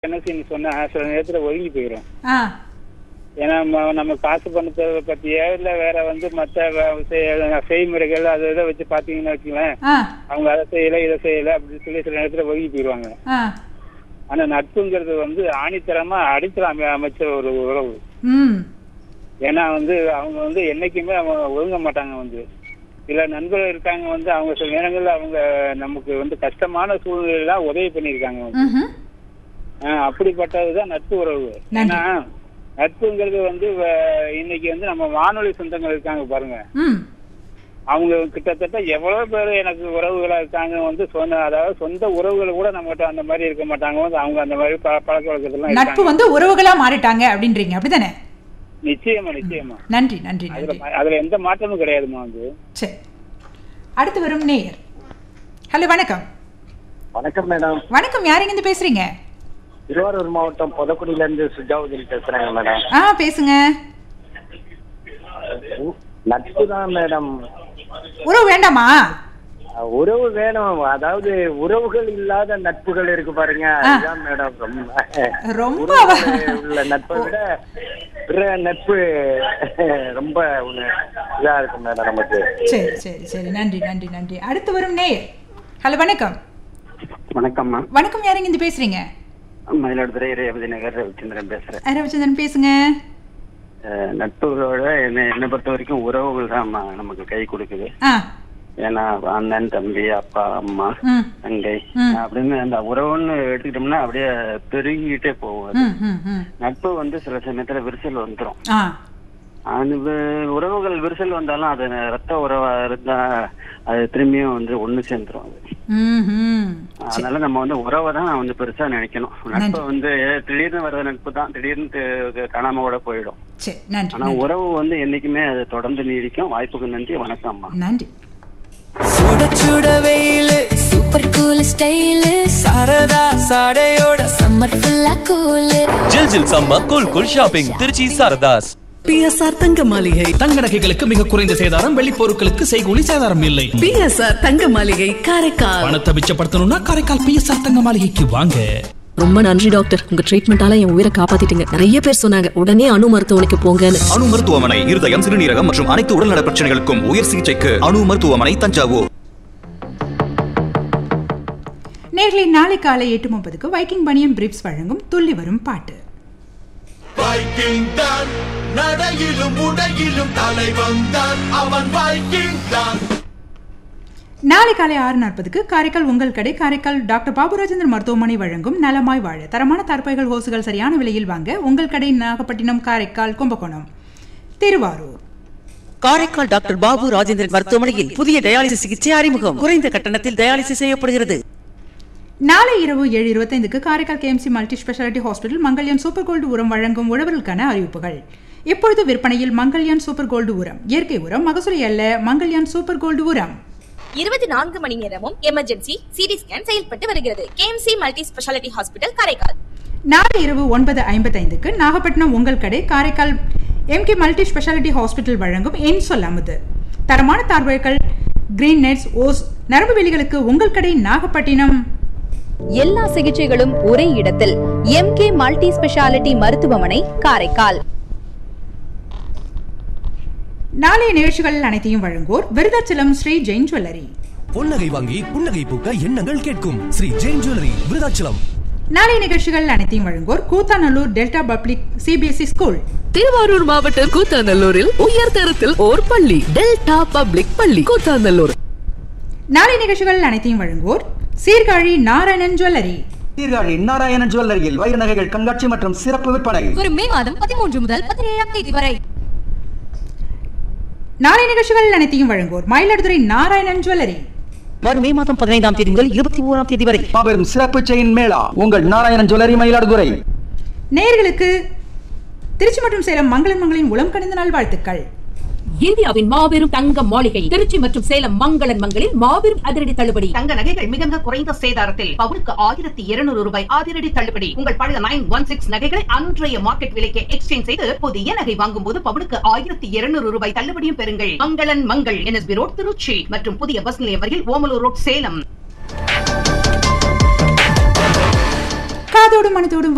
என்ன சொன்னா சில நேரத்துல ஒதுங்கி போயிடும் ஆ ஏன்னா நம்ம- நம்ம காசு பணத்தை பத்தியோ இல்ல வேற வந்து மத்த வ- செய்- செய்முறைகள் அதை இதை வச்சு பாத்தீங்கன்னா வச்சுங்களேன் ஆ அவங்க அதை செய்யல இதை செய்யல அப்படின்னு சொல்லி சில நேரத்துல ஒதுங்கி போயிடுவாங்க ஆ ஆனா நட்புங்கிறது வந்து ஆணித்தரமா அடித்தர அமை அமைச்ச ஒரு உறவு ம் ஏன்னா வந்து அவங்க வந்து என்னைக்குமே அவங்க ஒதுங்க மாட்டாங்க வந்து சில நண்பர்கள் இருக்காங்க வந்து அவங்க சில நேரங்கள்ல அவங்க நமக்கு வந்து கஷ்டமான சூழ்நிலையில உதவி பண்ணியிருக்காங்க வந்து ம்ஹும். ஆஹ் அப்படிப்பட்டதுதான் நட்பு உறவு நன்றி. ஏன்னா நட்புங்கிறது வந்து வ- இன்னைக்கு வந்து நம்ம வானொலி சொந்தங்கள் இருக்காங்க பாருங்க ம் அவங்க கிட்டத்தட்ட எவ்வளவு பேர் எனக்கு உறவுகளா இருக்காங்க வந்து சொந்த அதாவது சொந்த உறவுகள் கூட நம்மகிட்ட அந்த மாதிரி இருக்க மாட்டாங்க வந்து அவங்க அந்த மாதிரி ப- பழக்க வழக்கத்துலாம் நட்பு இருக்காங்க வந்து உறவுகளா மாறிட்டாங்க அப்படின்றீங்க அப்படிதானே நிச்சயமா நிச்சயமா நன்றி நன்றி அதுல நன்றி ம- அதுல எந்த மாற்றமும் கிடையாதுமா வந்து சரி அடுத்து வரும் நேயர் ஹலோ வணக்கம் வணக்கம் மேடம் வணக்கம் யாருங்க இருந்து பேசுறீங்க திருவாரூர் மாவட்டம் பொதக்குடியில இருந்து சுஜாவுதீன் பேசுறேங்க மேடம் ஆ பேசுங்க நட்பு தான் மேடம் உறவு வேண்டாமா அஹ் உறவு வேணும் அதாவது உறவுகள் இல்லாத நட்புகள் இருக்கு பாருங்க அதுதான் மேடம் ரொம்ப ரொம்ப உறவுகள் உள்ள நட்பை விட பிற நட்பு ரொம்ப ஒண்ணு இதா இருக்கும் மேடம் நமக்கு சரி சரி சரி நன்றி நன்றி நன்றி அடுத்து வரும் நேயர் ஹலோ வணக்கம் வணக்கம்மா வணக்கம் யாருங்க இருந்து பேசுறீங்க மயிலாடுதுறை ரேவதி நகர் ரவிச்சந்திரன் பேசுறேன் ரவிச்சந்திரன் பேசுங்க அஹ் நட்புகளோட என்ன என்னை பொறுத்த வரைக்கும் உறவுகள் தான் நமக்கு கை கொடுக்குது ஆ ஏன்னா அண்ணன் தம்பி அப்பா அம்மா ம் தங்கை ம். அப்படின்னு அந்த உறவுன்னு எடுத்துக்கிட்டோம்னா அப்படியே பெருகிட்டே போகும் அது. ம் ம் ம் நட்பு வந்து சில சமயத்துல விரிசல் வந்துடும் ஆ அது வி- உறவுகள் விரிசல் வந்தாலும் அது ரத்த உறவா இருந்தா அது திரும்பியும் வந்து ஒண்ணு சேர்ந்துரும் அது ம் ம் அதனால நம்ம வந்து உறவை தான் நான் வந்து பெருசா நினைக்கணும் நட்பு வந்து திடீர்னு வர்ற நட்பு தான் திடீர்னு தி- காணாம கூட போயிடும் சரி நன்றி ஆனா நன்றி. உறவு வந்து என்னைக்குமே அது தொடர்ந்து நீடிக்கும் வாய்ப்புக்கு நன்றி வணக்கம் அம்மா நன்றி சுட சுட வெயிலு சூப்பர் கூல் ஸ்டைலு சரதா சாடையோட சம்மர் ஃபுல்லா கூலு ஜில் ஜில் சம்மா cool cool shopping Trichy Saradhas BSR தங்க மாளிகை தங்க நகைகளுக்கு மிக குறைந்த சேதாரம் வெள்ளி பொருட்களுக்கு செய்கூலி சேதாரம் இல்லை பிஎஸ்ஆர் தங்க மாளிகை காரைக்கால் பணத்தை மிச்சப்படுத்தணும்னா காரைக்கால் பிஎஸ்ஆர் தங்க மாளிகைக்கு வாங்க ரொம்ப நன்றி டாக்டர் உங்க ட்ரீட்மெண்டால என் உயிரை காப்பாத்திட்டீங்க நிறைய பேர் சொன்னாங்க உடனே அணு மருத்துவமனைக்கு போங்கன்னு அணு மருத்துவமனை இருதயம் சிறுநீரகம் மற்றும் அனைத்து உடல்நல பிரச்சனைகளுக்கும் உயர் சிகிச்சைக்கு அணு மருத்துவமனை தஞ்சாவூர் நேர்களை நாளை காலை எட்டு முப்பதுக்கு வைக்கிங் பனியன் பிரிப்ஸ் வழங்கும் துள்ளி வரும் பாட்டு வைக்கிங் தான் நடையிலும் உடையிலும் தலைவன் தான் அவன் வைக்கிங் தான் நாளை காலை ஆறு நாற்பதுக்கு காரைக்கால் உங்கள் கடை காரைக்கால் டாக்டர் பாபுராஜேந்தர் மருத்துவமனை வழங்கும் நலமாய் வாழ தரமான தற்பைகள் ஹோசுகள் சரியான விலையில் வாங்க உங்கள் கடை நாகப்பட்டினம் காரைக்கால் கும்பகோணம் திருவாரூர் காரைக்கால் டாக்டர் பாபு ராஜேந்திரன் மருத்துவமனையில் புதிய டயாலிசிஸ் சிகிச்சை அறிமுகம் குறைந்த கட்டணத்தில் டயாலிசிஸ் செய்யப்படுகிறது நாளை இரவு ஏழு இருபத்தைந்துக்கு Karaikal KMC multi speciality hospital Mangalyaan super gold உரம் வழங்கும் உழவர்களுக்கான அறிவிப்புகள் இப்பொழுது விற்பனையில் மங்கல்யான் சூப்பர் கோல்டு உரம் இயற்கை உரம் மகசூலி அல்ல மங்கல்யான் சூப்பர் கோல்டு உரம் இருபத்தி நான்கு மணி நேரமும் எமர்ஜென்சி சிடி ஸ்கேன் செயல்பட்டு வருகிறது KMC multi speciality hospital Karaikal நாளை இரவு ஒன்பது ஐம்பத்தைந்துக்கு நாகப்பட்டினம் உங்கள் கடை Karaikal MK multi speciality hospital வழங்கும் என் சொல் அமுது தரமான தார்வழிகள் கிரீன் நெட்ஸ் ஓஸ் நரம்பு வேலிகளுக்கு உங்கள் கடை நாகப்பட்டினம் எல்லா சிகிச்சைகளும் ஒரே இடத்தில் எம்கே மல்டி ஸ்பெஷாலிட்டி மருத்துவமனை காரைக்கால் நாளைய நிகழ்ச்சிகள் அனைத்தையும் வழங்குவோர் விருதாச்சலம் ஸ்ரீ ஜெயின் ஜுவல்லரி பொன்னகை வாங்கி புன்னகை பூக்க எண்ணங்கள் கேட்கும் ஸ்ரீ ஜெயின் ஜுவல்லரி விருதாச்சலம் நாளைய நிகழ்ச்சிகள் அனைத்தையும் வழங்குவோர் Koothanallur delta public CBSE school Thiruvarur மாவட்டம் கூத்தாநல்லூரில் உயர் தரத்தில் ஓர் பள்ளி டெல்டா பப்ளிக் பள்ளி கூத்தாநல்லூர் நாளைய நிகழ்ச்சிகள் அனைத்தையும் வழங்குவோர் சீர்காழி நாராயணன் ஜுவல்லரி சீர்காழி நாராயணன் ஜுவல்லரியில் வைர நகைகள் கண்காட்சி மற்றும் சிறப்பு விற்பனை வரும் மே மாதம் பதிமூன்று முதல் பதினேழாம் தேதி வரை நாளைய நிகழ்ச்சிகள் அனைத்தையும் வழங்குவோர் மயிலாடுதுறை நாராயணன் ஜுவல்லரி வரும் மே மாதம் பதினைந்தாம் தேதி முதல் இருபத்தி ஓராம் தேதி வரை மாபெரும் சிறப்பு செயின் மேளா உங்கள் நாராயணன் ஜுவல்லரி மயிலாடுதுறை நேயர்களுக்கு திருச்சி மற்றும் சேலம் மங்களன் மங்களின் உளம் கணிந்த நாள் வாழ்த்துக்கள் இந்தியாவின் மாபெரும் தங்க மாளிகை திருச்சி மற்றும் சேலம் மங்களன் மங்களில் மாபெரும் அதிரடி தள்ளுபடி தங்க நகைகள் மிக மிக குறைந்த சேதாரத்தில் பவுனுக்கு ஆயிரத்தி இருநூறு ரூபாய் அதிரடி தள்ளுபடி உங்கள் பழைய நைன் ஒன் சிக்ஸ் நகைகளை அன்றைய மார்க்கெட் விலைக்கு எக்ஸ்சேஞ்ச் செய்து புதிய நகை வாங்கும் போது பவுனுக்கு ஆயிரத்தி இருநூறு ரூபாய் தள்ளுபடியும் பெறுங்கள் மங்களன் மங்கள் என்எஸ்பி ரோட் திருச்சி மற்றும் புதிய பஸ் நிலையம் வரையில் ஓமலூர் ரோட் சேலம் காதோடும் மனதோடும்